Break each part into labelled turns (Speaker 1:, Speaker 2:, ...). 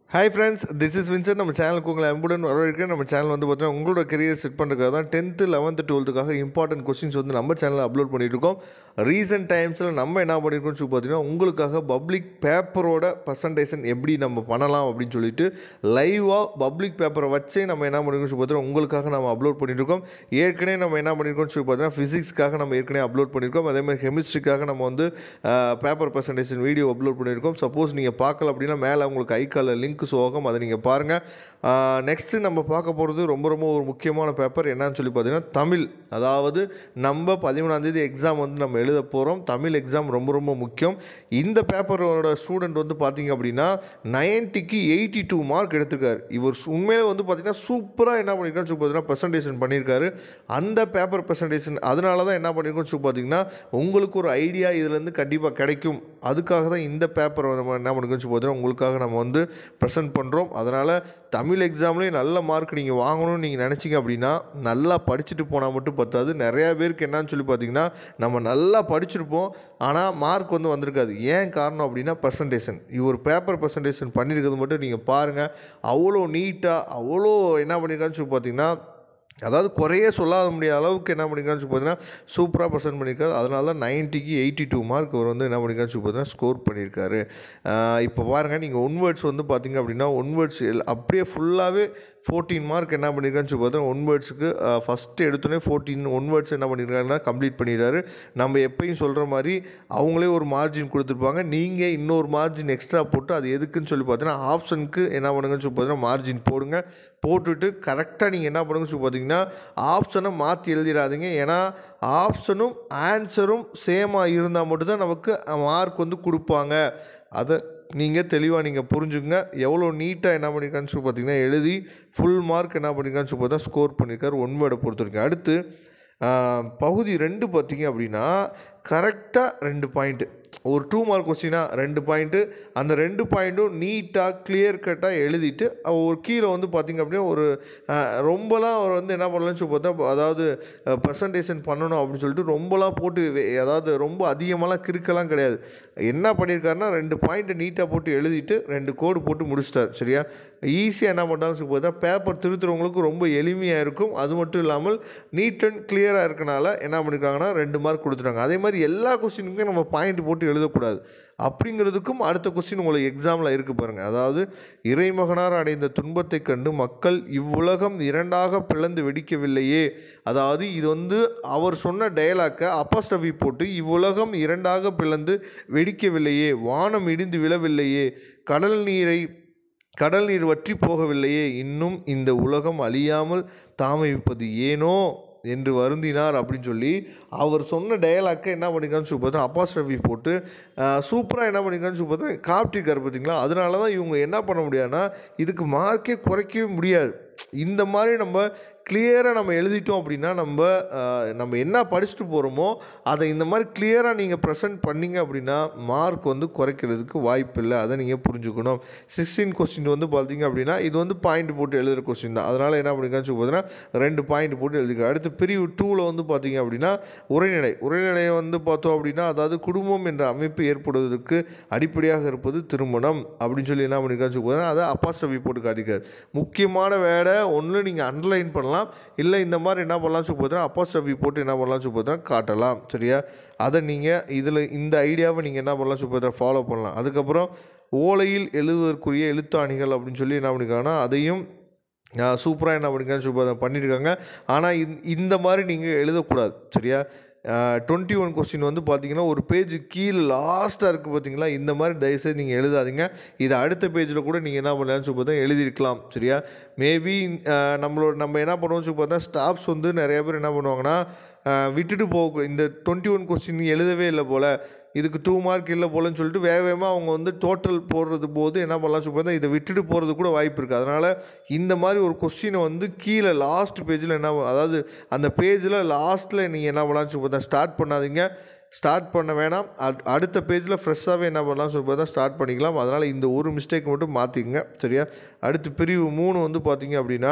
Speaker 1: hi friends this is Windsor நம்ம சேனலுக்கு உங்களை அன்புடன் வரவேற்கிறேன் நம்ம சேனல் வந்து பார்த்தீங்கன்னா உங்களோட கெரியர் செட் பண்ணுறதுக்காக தான் டென்த்து லெவன்த்து டுவெல்த்துக்காக இம்பார்ட்டன்ட் கொஸ்டின்ஸ் வந்து நம்ம சேனலில் அப்லோட் பண்ணிட்டு இருக்கோம் ரீசெண்ட் டைம்ஸில் நம்ம என்ன பண்ணியிருக்கோம்னு சொல்லி பார்த்தீங்கன்னா உங்களுக்காக பப்ளிக் பேப்பரோட பர்சன்டேஷன் எப்படி நம்ம பண்ணலாம் அப்படின்னு சொல்லிட்டு லைவாக பப்ளிக் பேப்பரை வச்சே நம்ம என்ன பண்ணியிருக்கோம் சொல்லி பார்த்தீங்கன்னா உங்களுக்காக நம்ம அப்லோட் பண்ணிட்டு இருக்கோம் ஏற்கனவே நம்ம என்ன பண்ணியிருக்கோம் சொல்லி பார்த்தீங்கன்னா ஃபிசிக்ஸ்க்காக நம்ம ஏற்கனவே அப்லோட் பண்ணியிருக்கோம் அதே மாதிரி கெமிஸ்ட்ரிக்காக நம்ம வந்து பேப்பர் பர்சன்டேஷன் வீடியோ அப்லோட் பண்ணியிருக்கோம் சப்போஸ் நீங்கள் பார்க்கல அப்படின்னா மேலே உங்களுக்கு ஐக்கால லிங்க் ஷோ ஆகும் அதை நீங்கள் பாருங்கள் நெக்ஸ்ட்டு நம்ம பார்க்க போகிறது ரொம்ப ரொம்ப ஒரு முக்கியமான பேப்பர் என்னன்னு சொல்லி பார்த்தீங்கன்னா தமிழ் அதாவது நம்ம பதிமூணாந்தேதி எக்ஸாம் வந்து நம்ம எழுத போகிறோம் தமிழ் எக்ஸாம் ரொம்ப ரொம்ப முக்கியம் இந்த பேப்பரோட ஸ்டூடெண்ட் வந்து பார்த்தீங்க அப்படின்னா நைன்ட்டிக்கு எயிட்டி டூ மார்க் எடுத்திருக்காரு இவர் உண்மையிலே வந்து பார்த்தீங்கன்னா சூப்பராக என்ன பண்ணியிருக்காரு சொல்லி பார்த்தீங்கன்னா ப்ரெசன்டேஷன் பண்ணியிருக்காரு அந்த பேப்பர் ப்ரெசன்டேஷன் அதனால தான் என்ன பண்ணியிருக்கோம் சொல்லி பார்த்தீங்கன்னா உங்களுக்கு ஒரு ஐடியா இதுலேருந்து கண்டிப்பாக கிடைக்கும் அதுக்காக தான் இந்த பேப்பரை நம்ம என்ன பண்ணிருக்கோம் சொல்லி பார்த்தீங்கன்னா உங்களுக்காக நம்ம வந்து ப்ரெசென்ட் பண்ணுறோம் அதனால் தமிழ் எக்ஸாம்லேயும் நல்ல மார்க் நீங்கள் வாங்கணும்னு நீங்கள் நினச்சிங்க அப்படின்னா நல்லா படிச்சுட்டு போனால் மட்டும் பத்தாது நிறையா பேருக்கு என்னன்னு சொல்லி பார்த்தீங்கன்னா நம்ம நல்லா படிச்சிருப்போம் ஆனால் மார்க் வந்து வந்திருக்காது ஏன் காரணம் அப்படின்னா பர்சன்டேஷன் இவர் பேப்பர் பர்சன்டேஷன் பண்ணியிருக்கிறது மட்டும் நீங்கள் பாருங்கள் அவ்வளோ நீட்டாக அவ்வளோ என்ன பண்ணியிருக்கான்னு சொல்லி பார்த்தீங்கன்னா அதாவது குறைய சொல்லாத முடியாத அளவுக்கு என்ன பண்ணியிருக்கான்னு சொல்லி பார்த்தீங்கன்னா சூப்பராக பர்சன்ட் பண்ணியிருக்காரு அதனால தான் நைன்ட்டிக்கு எயிட்டி டூ மார்க் அவர் வந்து என்ன பண்ணியிருக்கான்னு சொல்லி பார்த்தீங்கன்னா ஸ்கோர் பண்ணியிருக்காரு ஆஹ் இப்போ பாருங்கள் நீங்கள் ஒன் வேர்ட்ஸ் வந்து பார்த்தீங்க அப்படின்னா ஒன் வேர்ட்ஸ் அப்படியே ஃபுல்லாகவே ஃபோர்டீன் மார்க் என்ன பண்ணியிருக்கான்னு சொல்லி பார்த்தீங்கன்னா ஒன் வேர்ட்ஸுக்கு ஃபஸ்ட்டு எடுத்தோடனே ஃபோர்டீன் ஒன் வேர்ட்ஸ் என்ன பண்ணியிருக்காங்கன்னா கம்ப்ளீட் பண்ணிடுறாரு நம்ம எப்பயும் சொல்கிற மாதிரி அவங்களே ஒரு மார்ஜின் கொடுத்துருப்பாங்க நீங்கள் இன்னொரு மார்ஜின் எக்ஸ்ட்ரா போட்டு அது எதுக்குன்னு சொல்லி பார்த்தீங்கன்னா ஆப்ஷனுக்கு என்ன பண்ணுங்கன்னு சொல்லி பார்த்தீங்கன்னா மார்ஜின் போடுங்க போட்டுட்டு கரெக்டாக நீங்கள் என்ன பண்ணுங்கன்னு சொல்லி பார்த்தீங்கன்னா ஆப்ஷனை மாற்றி எழுதிடாதீங்க ஏன்னா ஆப்ஷனும் ஆன்சரும் சேமாக இருந்தால் மட்டும்தான் நமக்கு மார்க் வந்து கொடுப்பாங்க அதை நீங்கள் தெளிவாக நீங்கள் புரிஞ்சுங்க எவ்வளோ நீட்டாக என்ன பண்ணியிருக்கான்னு சொல்லி பார்த்தீங்கன்னா எழுதி ஃபுல் மார்க் என்ன பண்ணியிருக்கான்னு சொல்லி பார்த்தா ஸ்கோர் பண்ணியிருக்காரு ஒன் வேர்டை பொறுத்த வரைக்கும் அடுத்து ஆஹ், பகுதி ரெண்டு பார்த்தீங்க அப்படின்னா கரெக்டாக ரெண்டு பாயிண்ட்டு ஒரு டூ மார்க் கொஸ்டினா ரெண்டு பாயிண்ட்டு அந்த ரெண்டு பாயிண்ட்டும் நீட்டாக கிளியர் கட்டாக எழுதிட்டு அஹ், ஒரு கீழே வந்து பார்த்திங்க அப்படின்னா ஒரு அஹ், ரொம்பலாம் அவர் வந்து என்ன பண்ணலாம்னு சொல்லி பார்த்தா அதாவது ப்ரெசன்டேஷன் பண்ணணும் அப்படின்னு சொல்லிட்டு ரொம்பலாம் போட்டு வே- அதாவது ரொம்ப அதிகமாலாம் கிறுக்கெல்லாம் கிடையாது என்ன பண்ணியிருக்காருன்னா ரெண்டு பாயிண்ட்டை நீட்டாக போட்டு எழுதிட்டு ரெண்டு கோடு போட்டு முடிச்சிட்டார் சரியா ஈஸியாக என்ன பண்ணுறாங்கன்னு சொல்லி பார்த்தா பேப்பர் திருத்துறவங்களுக்கு ரொம்ப எளிமையாக இருக்கும் அது மட்டும் இல்லாமல் நீட் அண்ட் கிளியராக இருக்கனால என்ன பண்ணியிருக்காங்கன்னா ரெண்டு மார்க் கொடுத்துட்டாங்க அதே மாதிரி எல்லா கொஸ்டினுக்கும் நம்ம பாயிண்ட் போட்டு எழுதக்கூடாது அப்படிங்கிறதுக்கும் அடுத்த கொஸ்டின் உங்களுக்கு எக்ஸாமில் இருக்கு பாருங்கள் அதாவது இறைமகனார் அடைந்த துன்பத்தைக் கண்டு மக்கள் இவ்வுலகம் இரண்டாக பிளந்து வெடிக்கவில்லையே அதாவது இது வந்து அவர் சொன்ன டயலாக்கை அப்பஸ்டவி போட்டு இவ்வுலகம் இரண்டாக பிளந்து வெடிக்கவில்லையே வானம் இடிந்து விழவில்லையே கடல் நீரை கடல் நீர் வற்றி போகவில்லையே இன்னும் இந்த உலகம் அழியாமல் தாமதிப்பது ஏனோ என்று வருந்தினார் அப்படின்னு சொல்லி அவர் சொன்ன டயலாக்கை என்ன பண்ணிக்கான்னு சொல்லி பார்த்தா அப்பாஸ் ரவி போட்டு சூப்பராக என்ன பண்ணிக்கான்னு சொல்லி பார்த்தா காப்பிட்டிருக்காரு பார்த்தீங்களா அதனால தான் இவங்க என்ன பண்ண முடியாதுன்னா இதுக்கு மார்க்கே குறைக்கவே முடியாது இந்த மாதிரி நம்ம கிளியராக நம்ம எழுதிட்டோம் அப்படின்னா நம்ம ஆஹ், நம்ம என்ன படிச்சுட்டு போகிறோமோ அதை இந்த மாதிரி கிளியராக நீங்கள் ப்ரெசென்ட் பண்ணீங்க அப்படின்னா மார்க் வந்து குறைக்கிறதுக்கு வாய்ப்பு இல்லை அதை நீங்கள் புரிஞ்சுக்கணும் சிக்ஸ்டீன் கொஸ்டின் வந்து பார்த்தீங்க அப்படின்னா இது வந்து பாயிண்ட் போட்டு எழுதுகிற கொஸ்டின் தான் அதனால் என்ன பண்ணிக்கான்னு சொல்லி பார்த்தீங்கன்னா ரெண்டு பாயிண்ட் போட்டு எழுதிக்க அடுத்து பிரிவு டூவில் வந்து பார்த்தீங்க அப்படின்னா உரைநடை உரைநடையை வந்து பார்த்தோம் அப்படின்னா அதாவது குடும்பம் என்ற அமைப்பு ஏற்படுவதற்கு அடிப்படையாக இருப்பது திருமணம் அப்படின்னு சொல்லி என்ன பண்ணிக்கான்னு சொல்லி பார்த்தீங்கன்னா அதை அப்பாஸ்டவி போட்டு காட்டிக்காரு முக்கியமான வேலை ஒன்று நீங்கள் அண்டர்லைன் பண்ணலாம் இல்லை இந்த மாதிரி என்ன பண்ணலாம் சொல்லி பார்த்தீங்கன்னா அப்பாஸ்டவி போட்டு என்ன பண்ணலாம் சொல்லி பார்த்தீங்கன்னா காட்டலாம் சரியா அதை நீங்கள் இதில் இந்த ஐடியாவை நீங்கள் என்ன பண்ணலாம் சொல்லி பார்த்தீங்கன்னா ஃபாலோ பண்ணலாம் அதுக்கப்புறம் ஓலையில் எழுதுவதற்குரிய எழுத்தாணிகள் அப்படின்னு சொல்லி என்ன பண்ணிருக்காங்கன்னா அதையும் சூப்பராக என்ன பண்ணிருக்கான்னு சொல்லி பார்த்தா பண்ணியிருக்காங்க ஆனால் இந்த இந்த மாதிரி நீங்கள் எழுதக்கூடாது சரியா டுவெண்ட்டி ஒன் கொஸ்டின் வந்து பார்த்தீங்கன்னா ஒரு பேஜ் கீழே லாஸ்ட்டாக இருக்குது பார்த்தீங்களா இந்த மாதிரி தயவுசெய்து நீங்கள் எழுதாதீங்க இது அடுத்த பேஜில் கூட நீங்கள் என்ன பண்ணலாம்னு சொல்லி பார்த்தா எழுதியிருக்கலாம் சரியா மேபி நம்மளோட நம்ம என்ன பண்ணுவோம்னு சொல்லி பார்த்தா ஸ்டாஃப்ஸ் வந்து நிறைய பேர் என்ன பண்ணுவாங்கன்னா அஹ், விட்டுட்டு போக இந்த டுவெண்ட்டி ஒன் கொஸ்டின் எழுதவே இல்லை போல் இதுக்கு டூ மார்க் இல்லை போலன்னு சொல்லிட்டு வேக வேகமாக அவங்க வந்து டோட்டல் போடுறது போது என்ன பண்ணலாம் சொல்லி பார்த்தா இதை விட்டுட்டு போகிறது கூட வாய்ப்பு இருக்குது அதனால் இந்த மாதிரி ஒரு கொஸ்டினை வந்து கீழே லாஸ்ட் பேஜில் என்ன அதாவது அந்த பேஜில் லாஸ்ட்டில் நீங்கள் என்ன பண்ணலாம் சொல்லி பார்த்தா ஸ்டார்ட் பண்ணாதீங்க ஸ்டார்ட் பண்ண வேணாம் அட் அடுத்த பேஜில் ஃப்ரெஷ்ஷாகவே என்ன பண்ணலாம் சொல்லி பார்த்தா ஸ்டார்ட் பண்ணிக்கலாம் அதனால் இந்த ஒரு மிஸ்டேக் மட்டும் மாற்றிக்கங்க சரியா அடுத்து பிரிவு மூணு வந்து பார்த்தீங்க அப்படின்னா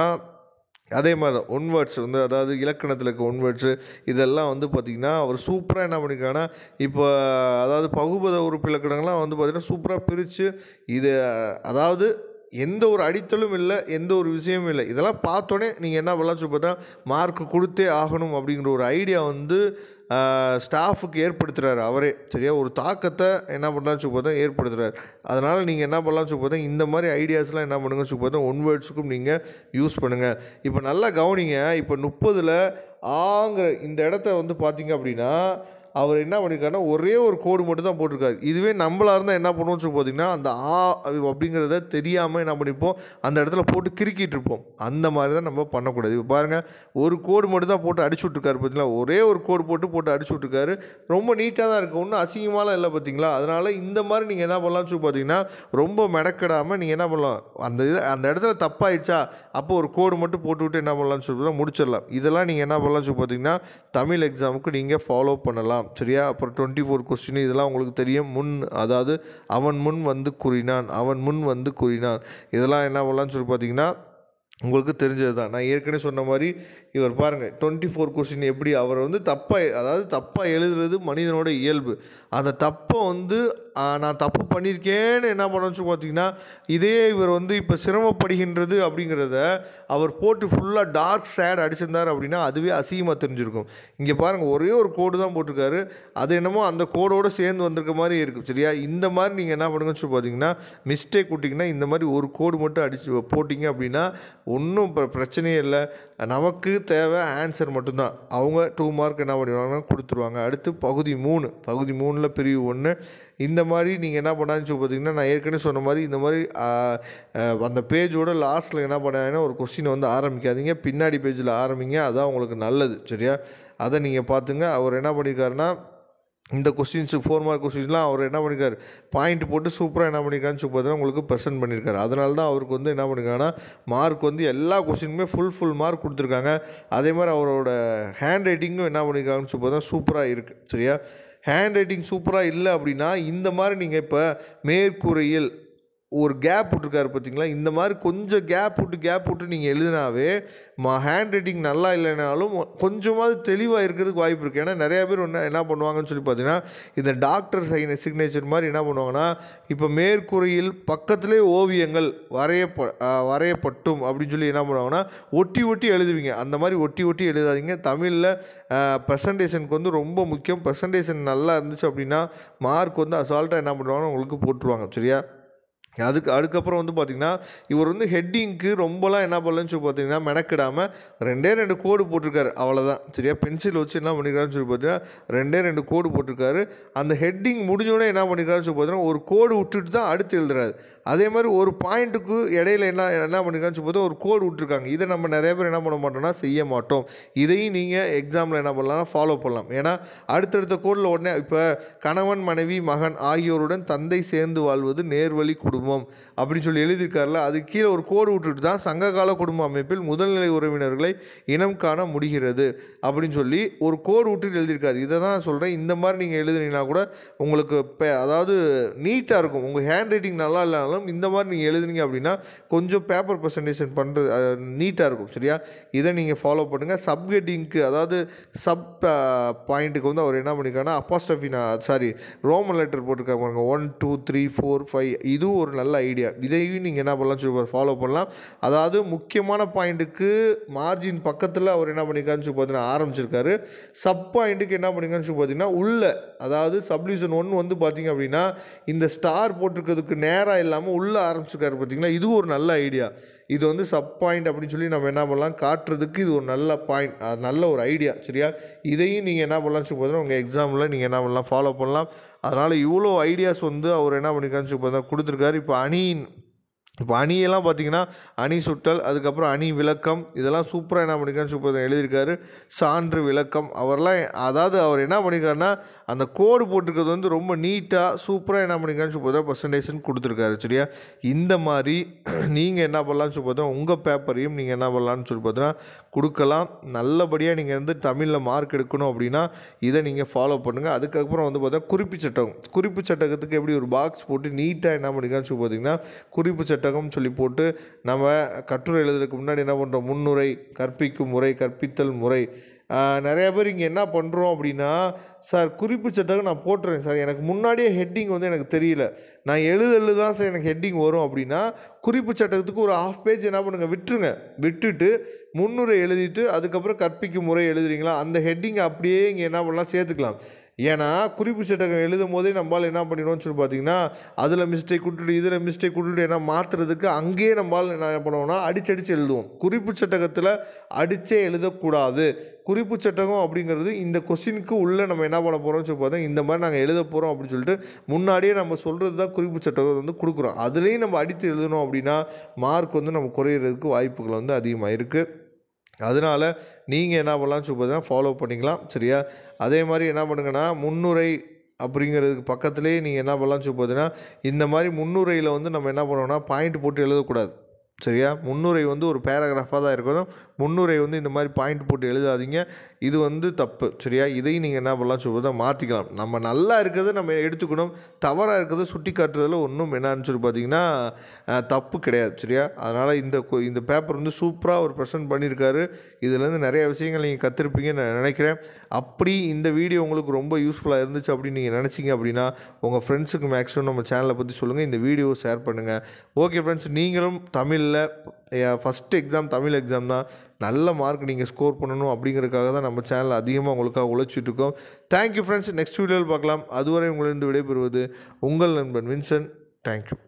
Speaker 1: அதே மாதிரி தான் ஒன் வேர்ட்ஸ் வந்து அதாவது இலக்கணத்தில் இருக்க ஒன் வேர்ட்ஸு இதெல்லாம் வந்து பார்த்திங்கன்னா அவர் சூப்பராக என்ன பண்ணியிருக்காங்கன்னா இப்போ அதாவது பகுபத உறுப்பு இலக்கணங்கள்லாம் வந்து பார்த்திங்கன்னா சூப்பராக பிரித்து இது அதாவது எந்த ஒரு அடித்தலும் இல்லை எந்த ஒரு விஷயமும் இல்லை இதெல்லாம் பார்த்தோன்னே நீங்கள் என்ன பண்ணலாம் சொல்லி பார்த்தா மார்க் கொடுத்தே ஆகணும் அப்படிங்கிற ஒரு ஐடியா வந்து ஸ்டாஃபுக்கு ஏற்படுத்துகிறாரு அவரே சரியா ஒரு தாக்கத்தை என்ன பண்ணலாம் சொல்லி பார்த்தா ஏற்படுத்துகிறார் அதனால் நீங்கள் என்ன பண்ணலாம் சொல்லி பார்த்தா இந்த மாதிரி ஐடியாஸ்லாம் என்ன பண்ணுங்க சொல்லி பார்த்தா ஒன் வேர்ட்ஸுக்கும் நீங்கள் யூஸ் பண்ணுங்கள் இப்போ நல்லா கவனிங்க இப்போ முப்பதில் ஆங்கிற இந்த இடத்த வந்து பார்த்தீங்க அப்படின்னா அவர் என்ன பண்ணியிருக்காருன்னா ஒரே ஒரு கோடு மட்டும் தான் போட்டிருக்காரு இதுவே நம்மளா இருந்தால் என்ன பண்ணுவோம்னு சொல்லி பார்த்தீங்கன்னா அந்த ஆ அப்படிங்கிறத தெரியாமல் என்ன பண்ணிப்போம் அந்த இடத்துல போட்டு கிறுக்கிட்டு இருப்போம் அந்த மாதிரி தான் நம்ம பண்ணக்கூடாது இப்போ பாருங்கள் ஒரு கோடு மட்டும் தான் போட்டு அடிச்சு விட்ருக்காரு பார்த்தீங்களா ஒரே ஒரு கோடு போட்டு போட்டு அடிச்சு விட்ருக்காரு ரொம்ப நீட்டாக தான் இருக்குது ஒன்றும் அசிங்கமாலாம் இல்லை பார்த்தீங்களா அதனால் இந்த மாதிரி நீங்கள் என்ன பண்ணலாம்னு சொல்லி பார்த்தீங்கன்னா ரொம்ப மெனக்கெடாமல் நீங்கள் என்ன பண்ணலாம் அந்த இது அந்த இடத்துல தப்பாயிடுச்சா அப்போ ஒரு கோடு மட்டும் போட்டு விட்டு என்ன பண்ணலாம்னு சொல்லி முடிச்சிடலாம் இதெல்லாம் நீங்கள் என்ன பண்ணலாம்னு சொல்லி பார்த்தீங்கன்னா தமிழ் எக்ஸாமுக்கு நீங்கள் ஃபாலோ பண்ணலாம் சரியா அப்புறம் டுவெண்ட்டி ஃபோர் கொஸ்டின் இதெல்லாம் உங்களுக்கு தெரியும் முன் அதாவது அவன் முன் வந்து கூறினான் அவன் முன் வந்து கூறினான் இதெல்லாம் என்ன பண்ணலாம்னு சொல்லி பார்த்தீங்கன்னா உங்களுக்கு தெரிஞ்சது தான் நான் ஏற்கனவே சொன்ன மாதிரி இவர் பாருங்கள் டுவெண்ட்டி ஃபோர் கொஸ்டின் எப்படி அவர் வந்து தப்பாக அதாவது தப்பாக எழுதுறது மனிதனோட இயல்பு அந்த தப்பை வந்து ஆ, நான் தப்பு பண்ணியிருக்கேன்னு என்ன பண்ணணும்னு சொல்லி பார்த்தீங்கன்னா இதே இவர் வந்து இப்போ சிரமப்படுகின்றது அப்படிங்கிறத அவர் போட்டு ஃபுல்லாக டார்க் சேட் அடிச்சிருந்தார் அப்படின்னா அதுவே அசிங்கமாக தெரிஞ்சிருக்கும் இங்கே பாருங்கள் ஒரே ஒரு கோடு தான் போட்டிருக்காரு அது என்னமோ அந்த கோடோடு சேர்ந்து வந்திருக்க மாதிரி இருக்கும் சரியா இந்த மாதிரி நீங்கள் என்ன பண்ணுங்கன்னு சொல்லி பார்த்தீங்கன்னா மிஸ்டேக் விட்டிங்கன்னா இந்த மாதிரி ஒரு கோடு மட்டும் அடிச்சு போட்டிங்க அப்படின்னா ஒன்றும் பிர- பிரச்சனையே இல்லை நமக்கு தேவை ஆன்சர் மட்டும்தான் அவங்க டூ மார்க் என்ன பண்ணிடுவாங்கன்னா கொடுத்துருவாங்க அடுத்து பகுதி மூணு பகுதி மூணில் பிரிவு ஒன்று இந்த மாதிரி நீங்கள் என்ன பண்ணான்னு சொல்லி பார்த்தீங்கன்னா நான் ஏற்கனவே சொன்ன மாதிரி இந்த மாதிரி ஆ, ஆ, அந்த பேஜோட லாஸ்ட்டில் என்ன பண்ணாங்கன்னா ஒரு கொஸ்டினை வந்து ஆரம்பிக்காதீங்க பின்னாடி பேஜில் ஆரம்பிங்க அதான் உங்களுக்கு நல்லது சரியா அதை நீங்கள் பார்த்துங்க அவர் என்ன பண்ணியிருக்காருன்னா இந்த கொஸ்டின்ஸு ஃபோர் மார்க் கொஸ்டின்ஸ்லாம் அவர் என்ன பண்ணியிருக்காரு பாயிண்ட் போட்டு சூப்பராக என்ன பண்ணியிருக்காருன்னு சொல்லி பார்த்தீங்கன்னா உங்களுக்கு ப்ரெசென்ட் பண்ணியிருக்காரு அதனால தான் அவருக்கு வந்து என்ன பண்ணியிருக்காங்கன்னா மார்க் வந்து எல்லா கொஸ்டினுமே ஃபுல் ஃபுல் மார்க் கொடுத்துருக்காங்க அதே மாதிரி அவரோட ஹேண்ட் ரைட்டிங்கும் என்ன பண்ணியிருக்காங்கன்னு சொல்லி பார்த்தா சூப்பராக இருக்குது சரியா ஹேண்ட் ரைட்டிங் சூப்பராக இல்லை அப்படின்னா இந்த மாதிரி நீங்கள் இப்போ மேற்கூரையில் ஒரு கேப் விட்ருக்காரு பார்த்தீங்களா இந்த மாதிரி கொஞ்சம் கேப் விட்டு கேப் விட்டு நீங்கள் எழுதினாவே மா ஹேண்ட் ரைட்டிங் நல்லா இல்லைனாலும் கொஞ்சமாவது தெளிவாக இருக்கிறதுக்கு வாய்ப்பு இருக்குது ஏன்னா நிறைய பேர் என்ன என்ன பண்ணுவாங்கன்னு சொல்லி பார்த்தீங்கன்னா இந்த டாக்டர் சைன் சிக்னேச்சர் மாதிரி என்ன பண்ணுவாங்கன்னா இப்போ மேற்கூரையில் பக்கத்திலே ஓவியங்கள் வரையப்ப ஆ, வரையப்பட்டும் அப்படின்னு சொல்லி என்ன பண்ணுவாங்கன்னா ஒட்டி ஒட்டி எழுதுவீங்க அந்த மாதிரி ஒட்டி ஒட்டி எழுதாதீங்க தமிழில் ப்ரெசன்டேஷனுக்கு வந்து ரொம்ப முக்கியம் ப்ரெசன்டேஷன் நல்லா இருந்துச்சு அப்படின்னா மார்க் வந்து அசால்ட்டாக என்ன பண்ணுவாங்கன்னா உங்களுக்கு போட்டுருவாங்க சரியா அதுக்கு அதுக்கப்புறம் வந்து பார்த்திங்கன்னா இவர் வந்து ஹெட்டிங்க்கு ரொம்பலாம் என்ன பண்ணலன்னு சொல்லி பார்த்தீங்கன்னா மெனக்கிடாமல் ரெண்டே ரெண்டு கோடு போட்டிருக்காரு அவ்வளோதான் சரியா பென்சில் வச்சு என்ன பண்ணியிருக்காருன்னு சொல்லி பார்த்தீங்கன்னா ரெண்டே ரெண்டு கோடு போட்டிருக்காரு அந்த ஹெட்டிங் முடிஞ்சோடனே என்ன பண்ணியிருக்காருன்னு சொல்லி பார்த்தீங்கன்னா ஒரு கோடு விட்டுட்டு தான் அடுத்து எழுதுறாரு அதே மாதிரி ஒரு பாயிண்ட்டுக்கு இடையில என்ன என்ன பண்ணியிருக்காருன்னு சொல்லி பார்த்தா ஒரு கோடு விட்டுருக்காங்க இதை நம்ம நிறைய பேர் என்ன பண்ண மாட்டோம்னா செய்ய மாட்டோம் இதையும் நீங்கள் எக்ஸாமில் என்ன பண்ணலாம்னா ஃபாலோ பண்ணலாம் ஏன்னா அடுத்தடுத்த கோடில் உடனே இப்போ கணவன் மனைவி மகன் ஆகியோருடன் தந்தை சேர்ந்து வாழ்வது நேர்வழி குடும்பம் அப்படின்னு சொல்லி எழுதியிருக்காருல அது கீழே ஒரு கோடு விட்டுட்டு தான் சங்ககால குடும்ப அமைப்பில் முதல்நிலை உறவினர்களை இனம் காண முடிகிறது அப்படின்னு சொல்லி ஒரு கோடு விட்டு எழுதியிருக்காரு இதை தான் நான் சொல்கிறேன் இந்த மாதிரி நீங்கள் எழுதுனீங்கன்னா கூட உங்களுக்கு இப்போ அதாவது நீட்டாக இருக்கும் உங்கள் ஹேண்ட் ரைட்டிங் நல்லா இல்லைனாலும் இந்த மாதிரி நீங்கள் எழுதுனீங்க அப்படின்னா கொஞ்சம் பேப்பர் ப்ரெசன்டேஷன் பண்ணுறது நீட்டாக இருக்கும் சரியா இதை நீங்கள் ஃபாலோ பண்ணுங்கள் சப்ஹெட்டிங்க்கு அதாவது சப் பாயிண்ட்டுக்கு வந்து அவர் என்ன பண்ணியிருக்காருன்னா அப்போஸ்டஃபி நான் சாரி ரோமன் லெட்டர் போட்டிருக்காங்க பாருங்க one two three four five இதுவும் ஒரு நல்ல ஐடியா இதையும் நீங்கள் என்ன பண்ணலாம் சொல்லி ஃபாலோ பண்ணலாம் அதாவது முக்கியமான பாயிண்ட்டுக்கு மார்ஜின் பக்கத்தில் அவர் என்ன பண்ணியிருக்காருன்னு சொல்லி பார்த்தீங்கன்னா ஆரம்பிச்சிருக்காரு சப் பாயிண்ட்டுக்கு என்ன பண்ணியிருக்காருன்னு சொல்லி பார்த்தீங்கன்னா உள்ள அதாவது சப்டிவிஷன் ஒன் வந்து பார்த்தீங்க அப்படின்னா இந்த ஸ்டார் போட்டிருக்கிறதுக்கு நேராக இல்லாமல் உள்ளே ஆரம்பிச்சிருக்காரு பார்த்தீங்களா இது ஒரு நல்ல ஐடியா இது வந்து சப் பாயிண்ட் அப்படின்னு சொல்லி நம்ம என்ன பண்ணலாம் காட்டுறதுக்கு இது ஒரு நல்ல பாயிண்ட் நல்ல ஒரு ஐடியா சரியா இதையும் நீங்கள் என்ன பண்ணலாம் சொல்லி பார்த்தீங்கன்னா உங்கள் எக்ஸாமில் நீங்கள் என்ன பண்ணலாம் ஃபாலோ பண்ணலாம் அதனால் இவ்வளோ ஐடியாஸ் வந்து அவர் என்ன பண்ணியிருக்காருன்னு சொல்லி பார்த்தா கொடுத்துருக்காரு இப்போ அணியின் இப்போ அணியெல்லாம் பார்த்தீங்கன்னா அணி சுட்டல் அதுக்கப்புறம் அணி விளக்கம் இதெல்லாம் சூப்பராக என்ன பண்ணியிருக்காருன்னு சூப்பர் எழுதியிருக்காரு சான்று விளக்கம் அவரெல்லாம் அதாவது அவர் என்ன பண்ணியிருக்காருன்னா அந்த கோடு போட்டிருக்கிறது வந்து ரொம்ப நீட்டாக சூப்பராக என்ன பண்ணியிருக்காருன்னு சூப்பர் பர்சன்டேஜன் கொடுத்துருக்காரு சரியா இந்த மாதிரி நீங்கள் என்ன பண்ணலாம்னு சொல்லி பார்த்தா உங்கள் பேப்பரையும் நீங்கள் என்ன பண்ணலாம்னு சொல்லி பார்த்தீங்கன்னா கொடுக்கலாம் நல்லபடியாக நீங்கள் வந்து தமிழில் மார்க் எடுக்கணும் அப்படின்னா இதை நீங்கள் ஃபாலோ பண்ணுங்கள் அதுக்கப்புறம் வந்து பார்த்தா குறிப்பு சட்டகம் குறிப்பு சட்டகத்துக்கு எப்படி ஒரு பாக்ஸ் போட்டு நீட்டாக என்ன பண்ணிருக்கான்னு சொல்லி பார்த்தீங்கன்னா குறிப்பு சட்டகம் சொல்லி போட்டு நம்ம கட்டுரை எழுதுறதுக்கு முன்னாடி என்ன பண்ணுறோம் முன்னுரை கற்பிக்கும் முறை கற்பித்தல் முறை ஆஹ், நிறைய பேர் இங்கே என்ன பண்ணுறோம் அப்படின்னா சார் குறிப்பு சட்டகம் நான் போட்டுறேன் சார் எனக்கு முன்னாடியே ஹெட்டிங் வந்து எனக்கு தெரியல நான் எழுத எழுத தான் சார் எனக்கு ஹெட்டிங் வரும் அப்படின்னா குறிப்பு சட்டகத்துக்கு ஒரு ஹாஃப் பேஜ் என்ன பண்ணுங்கள் விட்டுருங்க விட்டுட்டு முன்னுரை எழுதிட்டு அதுக்கப்புறம் கற்பிக்கும் முறை எழுதுறீங்களா அந்த ஹெட்டிங் அப்படியே இங்கே என்ன பண்ணலாம் சேர்த்துக்கலாம் ஏன்னா குறிப்பு சட்டகம் எழுதும் போதே நம்மளால் என்ன பண்ணிடுவோம்னு சொல்லி பார்த்தீங்கன்னா அதில் மிஸ்டேக் விட்டுட்டு இதில் மிஸ்டேக் விட்டுட்டு என்ன மாற்றுறதுக்கு அங்கேயே நம்மளால் என்ன பண்ணுவோம்னா அடிச்சடிச்சு எழுதுவோம் குறிப்பு சட்டகத்தில் அடிச்சே எழுதக்கூடாது குறிப்பு சட்டகம் அப்படிங்கிறது இந்த கொஸ்டினுக்கு உள்ளே நம்ம என்ன பண்ண போகிறோம்னு சொல்லி பார்த்தா இந்த மாதிரி நாங்கள் எழுத போகிறோம் அப்படின்னு சொல்லிட்டு முன்னாடியே நம்ம சொல்கிறது தான் குறிப்பு சட்டகம் வந்து கொடுக்குறோம் அதுலேயும் நம்ம அடித்து எழுதணும் அப்படின்னா மார்க் வந்து நம்ம குறையிறதுக்கு வாய்ப்புகள் வந்து அதிகமாக இருக்குது அதனால் நீங்கள் என்ன பண்ணலாம்னு சொல்லி பார்த்தீங்கன்னா ஃபாலோ பண்ணிக்கலாம் சரியா அதே மாதிரி என்ன பண்ணுங்கன்னா முன்னுரை அப்படிங்கிறதுக்கு பக்கத்துலேயே நீங்கள் என்ன பண்ணலாம்னு சொல்லி பார்த்தீங்கன்னா இந்த மாதிரி முன்னுரையில் வந்து நம்ம என்ன பண்ணோம்னா பாயிண்ட் போட்டு எழுதக்கூடாது சரியா முன்னுரை வந்து ஒரு பேராகிராஃபாக தான் இருக்கணும் முன்னுரை வந்து இந்த மாதிரி பாயிண்ட் போட்டு எழுதாதீங்க இது வந்து தப்பு சரியா இதையும் நீங்கள் என்ன பண்ணலாம் சொல்லி மாற்றிக்கலாம் நம்ம நல்லா இருக்கிறத நம்ம எடுத்துக்கணும் தவறாக இருக்கிறத சுட்டி காட்டுறதுல ஒன்றும் என்னன்னு சொல்லி பார்த்தீங்கன்னா அஹ், தப்பு கிடையாது சரியா அதனால் இந்த கொ- இந்த பேப்பர் வந்து சூப்பராக ஒரு ப்ரெசென்ட் பண்ணியிருக்காரு இதுலேருந்து நிறைய விஷயங்கள் நீங்கள் கற்றுருப்பீங்கன்னு நான் நினைக்கிறேன் அப்படி இந்த வீடியோ உங்களுக்கு ரொம்ப யூஸ்ஃபுல்லாக இருந்துச்சு அப்படின்னு நீங்கள் நினச்சிங்க அப்படின்னா உங்கள் ஃப்ரெண்ட்ஸுக்கு மேக்ஸிமம் நம்ம சேனலை பற்றி சொல்லுங்கள் இந்த வீடியோ ஷேர் பண்ணுங்கள் ஓகே ஃப்ரெண்ட்ஸ் நீங்களும் தமிழில் ஃபஸ்ட் எக்ஸாம் தமிழ் எக்ஸாம் தான் நல்ல மார்க் நீங்கள் ஸ்கோர் பண்ணணும் அப்படிங்கிறதுக்காக தான் நம்ம சேனல் அதிகமாக உங்களுக்காக உழைச்சிட்டு இருக்கோம் தேங்க்யூ ஃப்ரெண்ட்ஸ் நெக்ஸ்ட் வீடியோவில் பார்க்கலாம் அதுவரை உங்களிருந்து விடைபெறுவது உங்கள் நண்பன் வின்சன் தேங்க்யூ